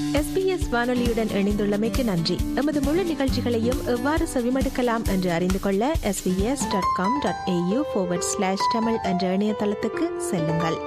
SBS வானொலியுடன் இணைந்துள்ளமைக்கு நன்றி எமது முழு நிகழ்ச்சிகளையும் எவ்வாறு செவிமடுக்கலாம் என்று அறிந்து கொள்ள SBS dot com dot AU slash Tamil என்ற இணையதளத்துக்கு செல்லுங்கள்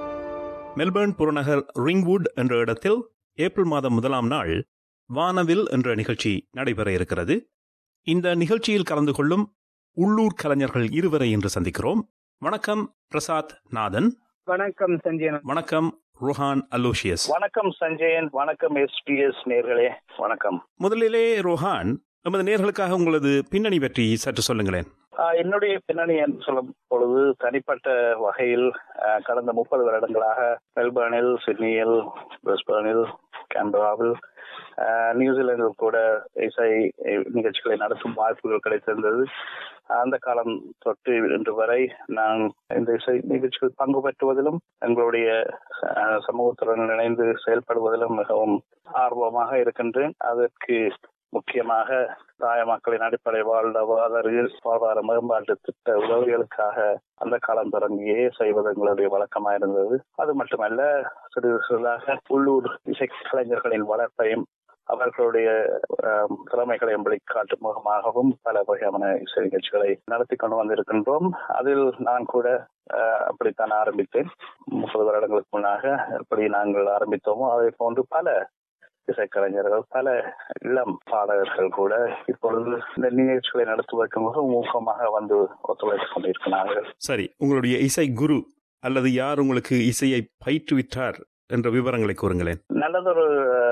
மெல்பர்ன் புறநகர் ரிங்வுட் என்ற இடத்தில் ஏப்ரல் மாதம் முதலாம் நாள் வானவில் என்ற நிகழ்ச்சி நடைபெற இருக்கிறது இந்த நிகழ்ச்சியில் கலந்து கொள்ளும் உள்ளூர் கலைஞர்கள் இருவரை இன்று சந்திக்கிறோம் வணக்கம் பிரசாத் நாதன் வணக்கம் சஞ்சயன் வணக்கம் ருஹான் அலோஷியஸ் வணக்கம் சஞ்சயன் வணக்கம் எஸ்பிஎஸ் நேர்களே வணக்கம் முதலிலே ரோஹான் நமது நேர்களுக்காக உங்களது பின்னணி பற்றி சற்று சொல்லுங்களேன் ஆஹ் என்னுடைய பின்னணி என்று சொல்லும் பொழுது தனிப்பட்ட வகையில் ஆஹ் கடந்த முப்பது வருடங்களாக மெல்பர்னில் சிட்னியில் பிரிஸ்பர்னில் கேன்பராவில் ஆஹ் நியூசிலாந்தில் கூட இசை நிகழ்ச்சிகளை நடத்தும் வாய்ப்புகள் கிடைத்திருந்தது அந்த காலம் தொட்டு இன்று வரை நான் இந்த இசை நிகழ்ச்சிகள் பங்கு பெற்றுவதிலும் எங்களுடைய ஆஹ் சமூகத்துடன் இணைந்து செயல்படுவதிலும் மிகவும் ஆர்வமாக இருக்கின்றேன் அதற்கு முக்கியமாக தாய மக்களின் அடிப்படை வாழ்வாதார வாழ்வாதார மேம்பாட்டு திட்ட உதவிகளுக்காக அந்த காலம் தொடங்கியே செய்வது எங்களுடைய வழக்கமாக இருந்தது அது மட்டுமல்ல சிறிது சிறிதாக உள்ளூர் இசை கலைஞர்களின் வளர்ப்பையும் அவர்களுடைய திறமைகளை வெளிக்காட்டும் முகமாகவும் பல வகையான இசை நிகழ்ச்சிகளை நடத்தி கொண்டு வந்திருக்கின்றோம் அதில் நான் கூட அப்படித்தான் ஆரம்பித்தேன் முப்பது வருடங்களுக்கு முன்னாக எப்படி நாங்கள் ஆரம்பித்தோமோ அதை போன்று பல இசைக்கலைஞர்கள் பல இளம் பாடகர்கள் கூட இப்பொழுது இந்த நிகழ்ச்சிகளை நடத்துவதற்கு மிகவும் ஊக்கமாக வந்து ஒத்துழைத்துக் கொண்டிருக்கிறார்கள் சரி உங்களுடைய இசை குரு அல்லது யார் உங்களுக்கு இசையை பயிற்றுவித்தார் என்ற விவரங்களை கூறுங்களேன் நல்லதொரு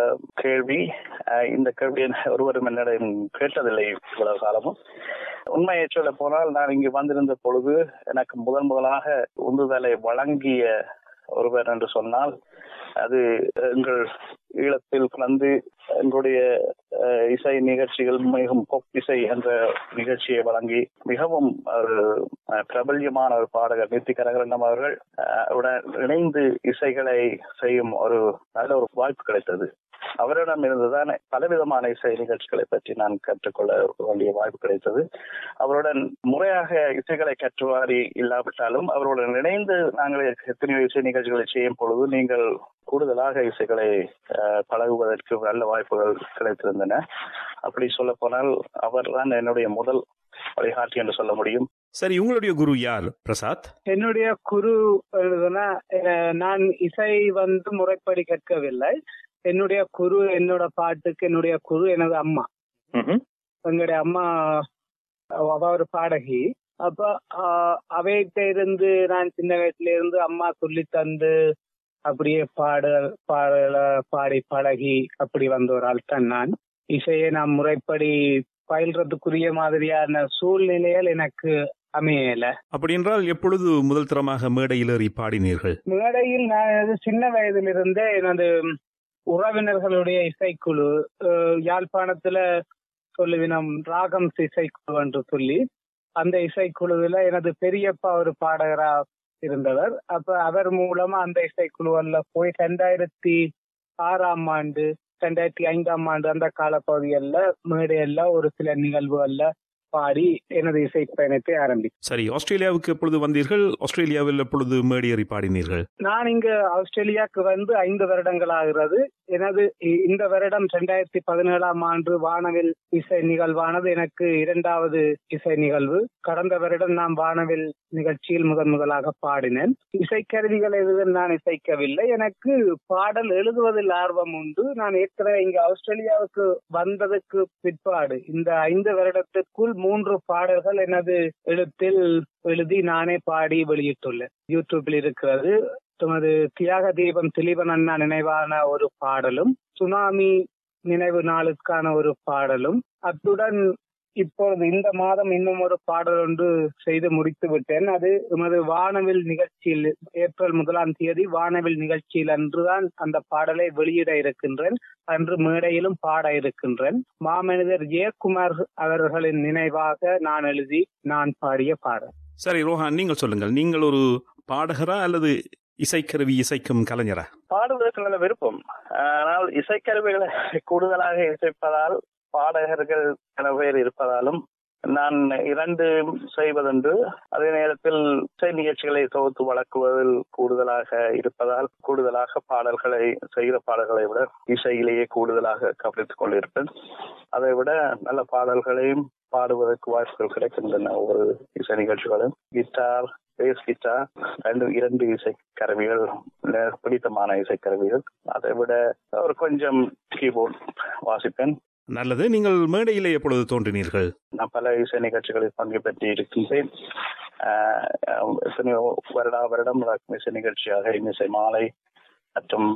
கேள்வி இந்த கேள்வி ஒருவரும் என்னிடம் கேட்டதில்லை இவ்வளவு காலமும் உண்மையை சொல்ல போனால் நான் இங்கு வந்திருந்த பொழுது எனக்கு முதன் முதலாக உந்துதலை வழங்கிய ஒருவர் என்று சொன்னால் அது எங்கள் ஈழத்தில் கலந்து எங்களுடைய இசை நிகழ்ச்சிகள் மிகவும் பொப் இசை என்ற நிகழ்ச்சியை வழங்கி மிகவும் ஒரு பிரபல்யமான ஒரு பாடகர் நித்தி கரகரண்டம் அவர்கள் உடன் இணைந்து இசைகளை செய்யும் ஒரு நல்ல ஒரு வாய்ப்பு கிடைத்தது அவரிடம் இருந்துதான் பலவிதமான இசை நிகழ்ச்சிகளை பற்றி நான் கற்றுக்கொள்ள வேண்டிய வாய்ப்பு கிடைத்தது அவருடன் முறையாக இசைகளை கற்றுவாரி இல்லாவிட்டாலும் அவருடன் இணைந்து நாங்கள் எத்தனையோ இசை நிகழ்ச்சிகளை செய்யும் பொழுது நீங்கள் கூடுதலாக இசைகளை பழகுவதற்கு நல்ல வாய்ப்புகள் கிடைத்திருந்தன அப்படி சொல்ல போனால் அவர் தான் என்னுடைய முதல் வழிகாட்டி என்று சொல்ல முடியும் சரி உங்களுடைய குரு யார் பிரசாத் என்னுடைய குரு நான் இசை வந்து முறைப்படி கற்கவில்லை என்னுடைய குரு என்னோட பாட்டுக்கு என்னுடைய குரு எனது அம்மா எங்களுடைய அம்மா அவ ஒரு பாடகி அப்ப அவைகிட்ட இருந்து நான் சின்ன வயசுல இருந்து அம்மா சொல்லி தந்து அப்படியே பாட பாடல பாடி பழகி அப்படி வந்த ஒரு ஆள் தான் நான் இசையை நான் முறைப்படி பயில்றதுக்குரிய மாதிரியான சூழ்நிலைகள் எனக்கு அமையல அப்படி என்றால் எப்பொழுது முதல் தரமாக மேடையில் ஏறி பாடினீர்கள் மேடையில் நான் சின்ன வயதிலிருந்தே எனது உறவினர்களுடைய இசைக்குழு யாழ்ப்பாணத்துல சொல்லுவினம் ராகம் இசைக்குழு என்று சொல்லி அந்த இசைக்குழுவில் எனது பெரியப்பா ஒரு பாடகரா இருந்தவர் அப்ப அவர் மூலமா அந்த இசைக்குழுவல்ல போய் ரெண்டாயிரத்தி ஆறாம் ஆண்டு ரெண்டாயிரத்தி ஐந்தாம் ஆண்டு அந்த காலப்பகுதிகளில் மேடையல்ல ஒரு சில நிகழ்வுகள்ல பாடி எனது இசை பயணத்தை ஆரம்பித்தேன் சரி ஆஸ்திரேலியாவுக்கு எப்பொழுது வந்தீர்கள் ஆஸ்திரேலியாவில் எப்பொழுது மேடியேறி பாடினீர்கள் நான் இங்கு ஆஸ்திரேலியாவுக்கு வந்து ஐந்து வருடங்கள் ஆகிறது எனது இந்த வருடம் ரெண்டாயிரத்தி பதினேழாம் ஆண்டு வானவில் இசை நிகழ்வானது எனக்கு இரண்டாவது இசை நிகழ்வு கடந்த வருடம் நான் வானவில் நிகழ்ச்சியில் முதன் முதலாக பாடினேன் இசைக்கருவிகள் எதுவும் நான் இசைக்கவில்லை எனக்கு பாடல் எழுதுவதில் ஆர்வம் உண்டு நான் ஏற்கனவே இங்கு ஆஸ்திரேலியாவுக்கு வந்ததுக்கு பிற்பாடு இந்த ஐந்து வருடத்திற்குள் மூன்று பாடல்கள் எனது எழுத்தில் எழுதி நானே பாடி வெளியிட்டுள்ளேன் யூடியூபில் இருக்கிறது தமது தியாக தீபம் திலீபன் அண்ணா நினைவான ஒரு பாடலும் சுனாமி நினைவு நாளுக்கான ஒரு பாடலும் அத்துடன் இப்பொழுது இந்த மாதம் இன்னும் ஒரு பாடல் ஒன்று செய்து முடித்து விட்டேன் அது எமது வானவில் நிகழ்ச்சியில் ஏப்ரல் முதலாம் தேதி வானவில் நிகழ்ச்சியில் அன்றுதான் அந்த பாடலை வெளியிட இருக்கின்றேன் அன்று மேடையிலும் பாட இருக்கின்றேன் மாமனிதர் ஜெயக்குமார் அவர்களின் நினைவாக நான் எழுதி நான் பாடிய பாடல் சரி ரோஹான் நீங்கள் சொல்லுங்கள் நீங்கள் ஒரு பாடகரா அல்லது இசைக்கருவி இசைக்கும் கலைஞரா பாடுவதற்கு நல்ல விருப்பம் ஆனால் இசைக்கருவிகளை கூடுதலாக இசைப்பதால் பாடகர்கள் பல பேர் இருப்பதாலும் நான் இரண்டு செய்வதென்று அதே நேரத்தில் இசை நிகழ்ச்சிகளை தொகுத்து வழங்குவதில் கூடுதலாக இருப்பதால் கூடுதலாக பாடல்களை செய்கிற பாடல்களை விட இசையிலேயே கூடுதலாக கவனித்துக் கொண்டிருப்பேன் அதை விட நல்ல பாடல்களையும் பாடுவதற்கு வாய்ப்புகள் கிடைக்கின்றன ஒவ்வொரு இசை நிகழ்ச்சிகளும் கிட்டார் பேஸ் கிட்டார் ரெண்டு இரண்டு இசை கருவிகள் பிடித்தமான இசை கருவிகள் அதை விட ஒரு கொஞ்சம் கீபோர்ட் வாசிப்பேன் நல்லது நீங்கள் மேடையிலே எப்பொழுது தோன்றினீர்கள் நான் பல இசை நிகழ்ச்சிகளில் பங்கு பெற்று இருக்கின்றேன் எத்தனையோ வருடா வருடம் இசை நிகழ்ச்சியாக இன்னிசை மாலை மற்றும்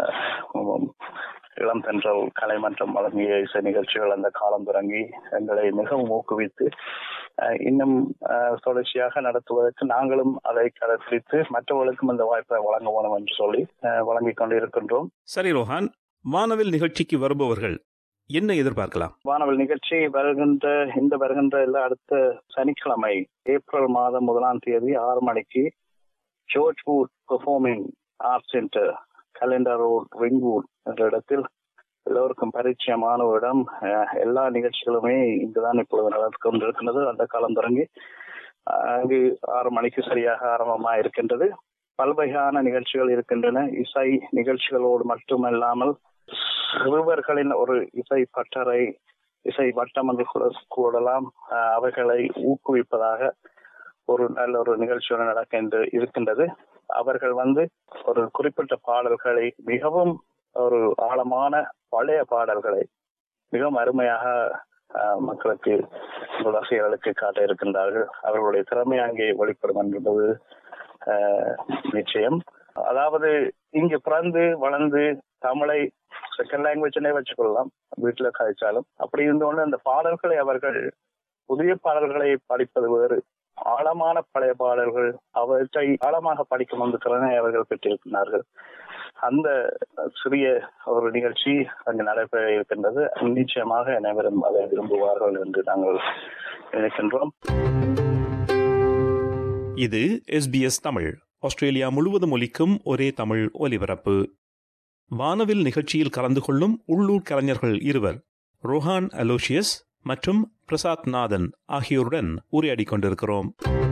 இளம் தென்றல் கலைமன்றம் வழங்கிய இசை நிகழ்ச்சிகள் அந்த காலம் தொடங்கி எங்களை மிகவும் ஊக்குவித்து இன்னும் தொடர்ச்சியாக நடத்துவதற்கு நாங்களும் அதை கடைபிடித்து மற்றவர்களுக்கும் இந்த வாய்ப்பை வழங்க வேணும் என்று சொல்லி வழங்கிக் கொண்டிருக்கின்றோம் சரி ரோஹான் வானவில் நிகழ்ச்சிக்கு வருபவர்கள் என்ன எதிர்பார்க்கலாம் வானவில் நிகழ்ச்சி வருகின்ற இந்த வருகின்ற எல்லா அடுத்த சனிக்கிழமை ஏப்ரல் மாதம் முதலாம் தேதி ஆறு மணிக்கு George Wood performing art centre Calendar road Ringwood என்ற இடத்தில் எல்லோருக்கும் பரிச்சயமான ஒரு இடம் எல்லா நிகழ்ச்சிகளுமே இங்குதான் இப்பொழுது நடந்து கொண்டிருக்கின்றது அந்த காலம் தொடங்கி அங்கு ஆறு மணிக்கு சரியாக ஆரம்பமா இருக்கின்றது பல்வகையான நிகழ்ச்சிகள் இருக்கின்றன இசை நிகழ்ச்சிகளோடு மட்டுமல்லாமல் சிறுவர்களின் ஒரு இசை பட்டறை இசை வட்டம் என்று கூடலாம் அவைகளை ஊக்குவிப்பதாக ஒரு நல்ல ஒரு நிகழ்ச்சி நடக்க இருக்கின்றது அவர்கள் வந்து ஒரு குறிப்பிட்ட பாடல்களை மிகவும் ஒரு ஆழமான பழைய பாடல்களை மிகவும் அருமையாக மக்களுக்கு ரசிகர்களுக்கு காட்ட இருக்கின்றார்கள் அவர்களுடைய திறமை அங்கே வெளிப்படும் என்பது நிச்சயம் அதாவது இங்கு பிறந்து வளர்ந்து தமிழை செகண்ட் லாங்குவேஜ்னே வச்சுக்கொள்ளலாம் வீட்டுல கழிச்சாலும் அப்படி இருந்தோன்னு அந்த பாடல்களை அவர்கள் புதிய பாடல்களை படிப்பது வேறு ஆழமான பழைய பாடல்கள் அவற்றை ஆழமாக படிக்கும் அந்த திறனை அவர்கள் பெற்றிருக்கிறார்கள் அந்த சிறிய ஒரு நிகழ்ச்சி அங்கு நடைபெற இருக்கின்றது நிச்சயமாக அனைவரும் அதை விரும்புவார்கள் என்று நாங்கள் நினைக்கின்றோம் இது எஸ்பிஎஸ் தமிழ் ஆஸ்திரேலியா முழுவதும் ஒலிக்கும் ஒரே தமிழ் ஒலிபரப்பு வானவில் நிகழ்ச்சியில் கலந்து கொள்ளும் உள்ளூர் கலைஞர்கள் இருவர் ரோஹான் அலோசியஸ் மற்றும் பிரசாத் நாதன் ஆகியோருடன் உரையாடி கொண்டிருக்கிறோம்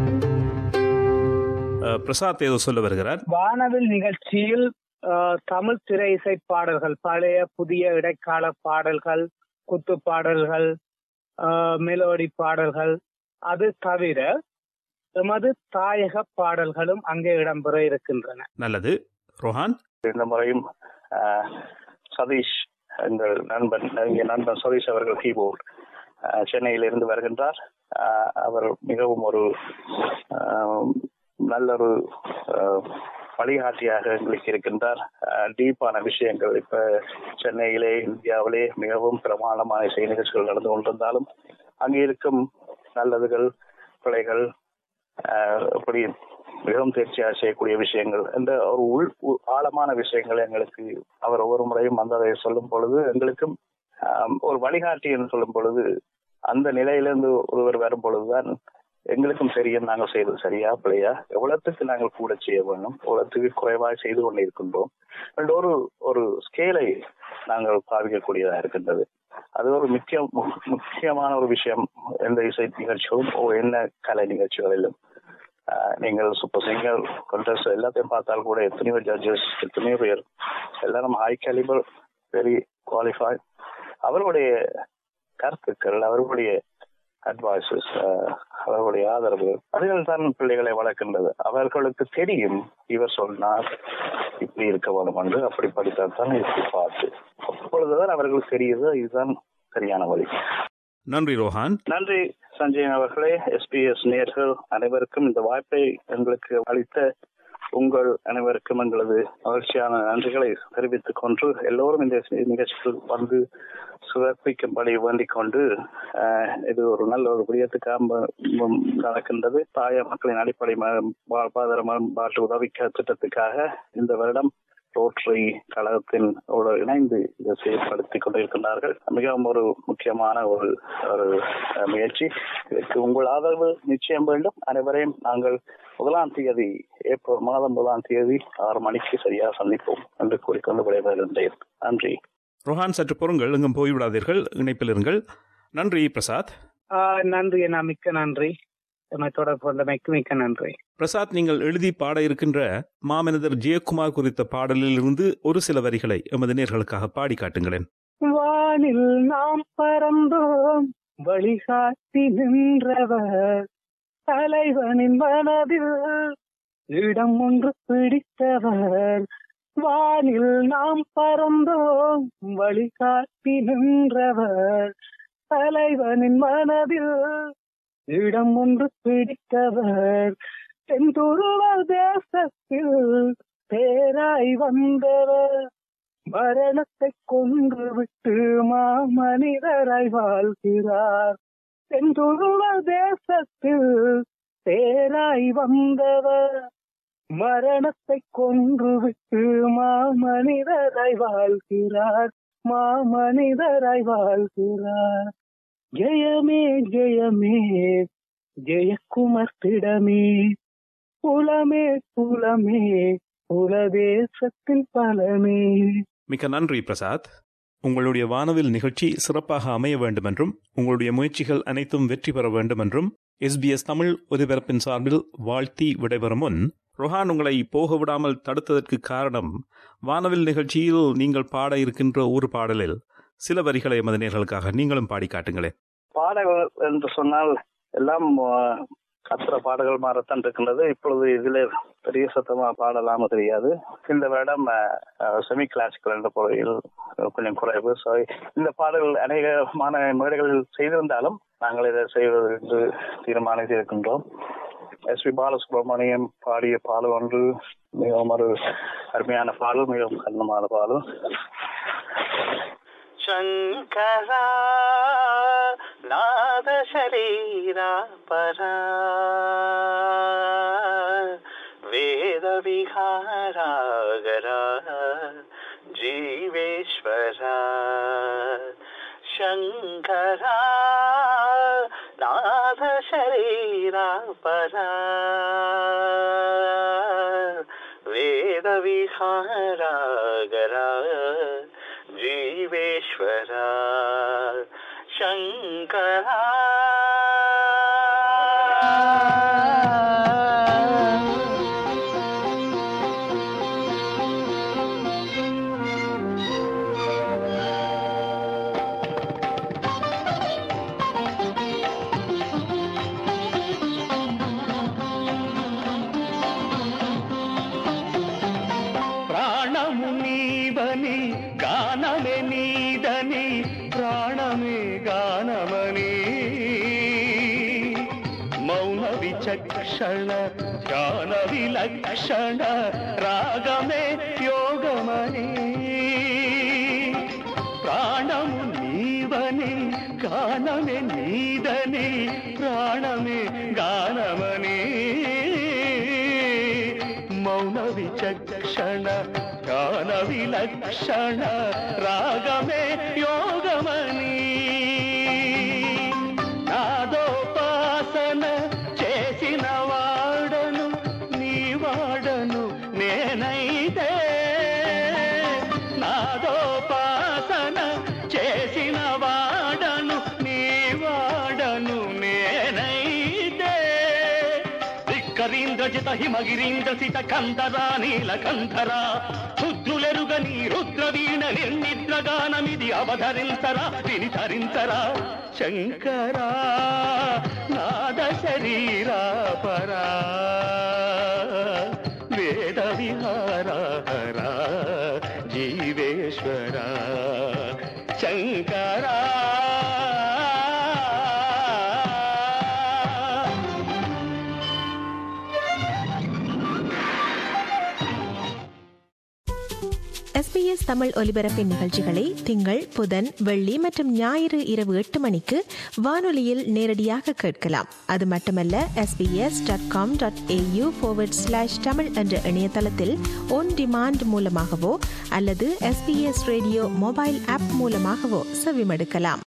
பிரசாத் ஏதோ சொல்ல வருகிறார் வானவில் நிகழ்ச்சியில் தமிழ் திரை இசை பாடல்கள் பழைய புதிய இடைக்கால பாடல்கள் குத்து பாடல்கள் மெலோடி பாடல்கள் அது தவிர எமது தாயக பாடல்களும் அங்கே இடம்பெற இருக்கின்றன நல்லது ரோஹான் இந்த முறையும் சதீஷ் எங்கள் நண்பன் நெருங்கிய நண்பன் சதீஷ் அவர்கள் கீபோர்ட் சென்னையில் இருந்து வருகின்றார் அவர் மிகவும் ஒரு நல்ல ஒரு வழிகாட்டியாக எங்களுக்கு இருக்கின்றார் டீப்பான விஷயங்கள் இப்ப சென்னையிலே இந்தியாவிலே மிகவும் பிரமாண்டமான இசை நிகழ்ச்சிகள் நடந்து கொண்டிருந்தாலும் அங்கே இருக்கும் நல்லதுகள் பிழைகள் அப்படி மிகவும் தேர்ச்சியாக செய்யக்கூடிய விஷயங்கள் என்ற ஒரு உள் ஆழமான விஷயங்கள் எங்களுக்கு அவர் ஒவ்வொரு முறையும் வந்து அதை சொல்லும் பொழுது எங்களுக்கும் ஒரு வழிகாட்டி என்று சொல்லும் பொழுது அந்த நிலையிலிருந்து ஒருவர் வரும் பொழுதுதான் எங்களுக்கும் தெரியும் நாங்கள் செய்வது சரியா பிழையா எவ்வளவுக்கு நாங்கள் கூட செய்ய வேண்டும் எவ்வளவுக்கு குறைவாக செய்து கொண்டு இருக்கின்றோம் ஒரு ஒரு ஸ்கேலை நாங்கள் பாவிக்கக்கூடியதா இருக்கின்றது அது ஒரு முக்கிய முக்கியமான ஒரு விஷயம் எந்த இசை நிகழ்ச்சிகளும் என்ன கலை நிகழ்ச்சிகளிலும் நீங்கள் சூப்பர் சிங்கர் கண்டஸ்ட் எல்லாத்தையும் பார்த்தால் கூட எத்தனையோ ஜட்ஜஸ் எத்தனையோ பேர் எல்லாரும் ஹை கேலிபர் வெரி குவாலிஃபை அவர்களுடைய கருத்துக்கள் அவர்களுடைய அட்வைசஸ் அவர்களுடைய ஆதரவு அதுகள் தான் பிள்ளைகளை வளர்க்கின்றது அவர்களுக்கு தெரியும் இவர் சொன்னார் இப்படி இருக்க வேணும் என்று அப்படி படித்தால் தான் இப்படி பார்த்து அப்பொழுதுதான் அவர்களுக்கு தெரியுது இதுதான் சரியான வழி நன்றி ரோஹான் நன்றி சஞ்சயன் அவர்களே எஸ்பிஎஸ் நேர்கள் அனைவருக்கும் இந்த வாய்ப்பை எங்களுக்கு அளித்த உங்கள் அனைவருக்கும் எங்களது மகிழ்ச்சியான நன்றிகளை தெரிவித்துக் கொண்டு எல்லோரும் இந்த நிகழ்ச்சிக்கு வந்து சிறப்பிக்கும்படி வேண்டிக் கொண்டு இது ஒரு நல்ல ஒரு விடயத்துக்காக நடக்கின்றது தாய மக்களின் அடிப்படை வாழ்வாதார மேம்பாட்டு உதவி திட்டத்துக்காக இந்த வருடம் ரோட்டரி கழகத்தின் இணைந்து இதை செயல்படுத்திக் கொண்டிருக்கிறார்கள் மிகவும் ஒரு முக்கியமான ஒரு ஒரு முயற்சி இதற்கு உங்கள் ஆதரவு நிச்சயம் வேண்டும் அனைவரையும் நாங்கள் முதலாம் தேதி ஏப்ரல் மாதம் முதலாம் தேதி ஆறு மணிக்கு சரியாக சந்திப்போம் என்று கூறிக்கொண்டு விடைபெறுகின்றேன் நன்றி ரோஹான் சற்று பொருங்கள் எங்கும் போய்விடாதீர்கள் இணைப்பில் இருங்கள் நன்றி பிரசாத் ஆஹ் நன்றி அண்ணா மிக்க நன்றி எம்மை தொடர்பு கொண்டமைக்கு மிக்க நன்றி பிரசாத் நீங்கள் எழுதி பாட இருக்கின்ற மாமனிதர் ஜெயக்குமார் குறித்த பாடலிலிருந்து ஒரு சில வரிகளை எமது நேர்களுக்காக பாடி காட்டுங்களேன் வானில் நாம் பறந்தோம் வழிகாட்டி நின்றவர் தலைவனின் மனதில் இடம் ஒன்று பிடித்தவர் வானில் நாம் பறந்தோம் வழிகாட்டி நின்றவர் தலைவனின் மனதில் இடம் ஒன்று பிடித்தவர் தென்துருவ தேசத்தில் பேராய் வந்தவர் மரணத்தை கொன்று விட்டு மாமனிதராய் வாழ்கிறார் தென்துருவ தேசத்தில் பேராய் வந்தவர் மரணத்தை கொன்று விட்டு மாமனிதராய் வாழ்கிறார் மாமனிதராய் வாழ்கிறார் ஜெயமே ஜெயமே ஜெயக்குமர்த்திடமே புலமே புலமே புலதேசத்தின் பலமே மிக்க நன்றி பிரசாத் உங்களுடைய வானவில் நிகழ்ச்சி சிறப்பாக அமைய வேண்டும் என்றும் உங்களுடைய முயற்சிகள் அனைத்தும் வெற்றி பெற வேண்டும் என்றும் எஸ்பிஎஸ் தமிழ் ஒலிபரப்பின் சார்பில் வாழ்த்தி விடைபெறும் முன் ரொஹான் உங்களை போக விடாமல் தடுத்ததற்கு காரணம் வானவில் நிகழ்ச்சியில் நீங்கள் பாட இருக்கின்ற ஒரு பாடலில் சில வரிகளை எமது நேர்களுக்காக நீங்களும் பாடி காட்டுங்களேன் பாடல்கள் என்று சொன்னால் எல்லாம் அஹ், கத்துற பாடல்கள் மாறத்தான் இருக்கின்றது இப்பொழுது இதில் பெரிய சத்தமா பாடலாம தெரியாது இந்த வருடம் செமி கிளாசிக்கல் என்ற பொருளில் கொஞ்சம் குறைவு ஸோ இந்த பாடல்கள் அநேகமான மேடைகளில் செய்திருந்தாலும் நாங்கள் இதை செய்வது என்று தீர்மானித்திருக்கின்றோம் எஸ் பி பாலசுப்ரமணியம் பாடிய பாடல் ஒன்று மிகவும் ஒரு அருமையான பாடல் மிகவும் கடினமான பாடல் शङ्करा नाद शरीरा परा वेदविहारागरा जीवेश्वरा शङ्करा नाद शरीरा परा वेदविहारागरा जीवेश्वरा शङ्करा ప్రాణము నీవని గానమే నీదని ప్రాణమే గానమని మౌన విచక్షణ ధ్యాన విలక్షణ రాగమే యోగమని ప్రాణము నీవని గానమే నీదని ప్రాణమే గానమని మౌన విచక్షణ గాన విలక్షణ రాగమే యోగమని నాదోపాసన చేసిన వాడను నీ వాడను నేనైతే నాదోపాసన చేసిన వాడను నీ వాడను నేనైతే ధిక్కరీంద్రజిత హిమగిరీంద్ర సిత కంధరా నీలకంధరా రుద్రులెరుగని రుద్రవీణ నిర్నిద్రగానమిది అవధరించరా విని ధరించరా శంకరా నాద శరీరా పరా వేద విహారా జీవేశ్వరా శంకరా எஸ்பிஎஸ் தமிழ் ஒலிபரப்பின் நிகழ்ச்சிகளை திங்கள் புதன் வெள்ளி மற்றும் ஞாயிறு இரவு எட்டு மணிக்கு வானொலியில் நேரடியாக கேட்கலாம் அது மட்டுமல்ல SBS dot com dot AU slash Tamil என்ற இணையதளத்தில் ஒன் டிமாண்ட் மூலமாகவோ அல்லது எஸ்பிஎஸ் ரேடியோ மொபைல் ஆப் மூலமாகவோ செவிமடுக்கலாம்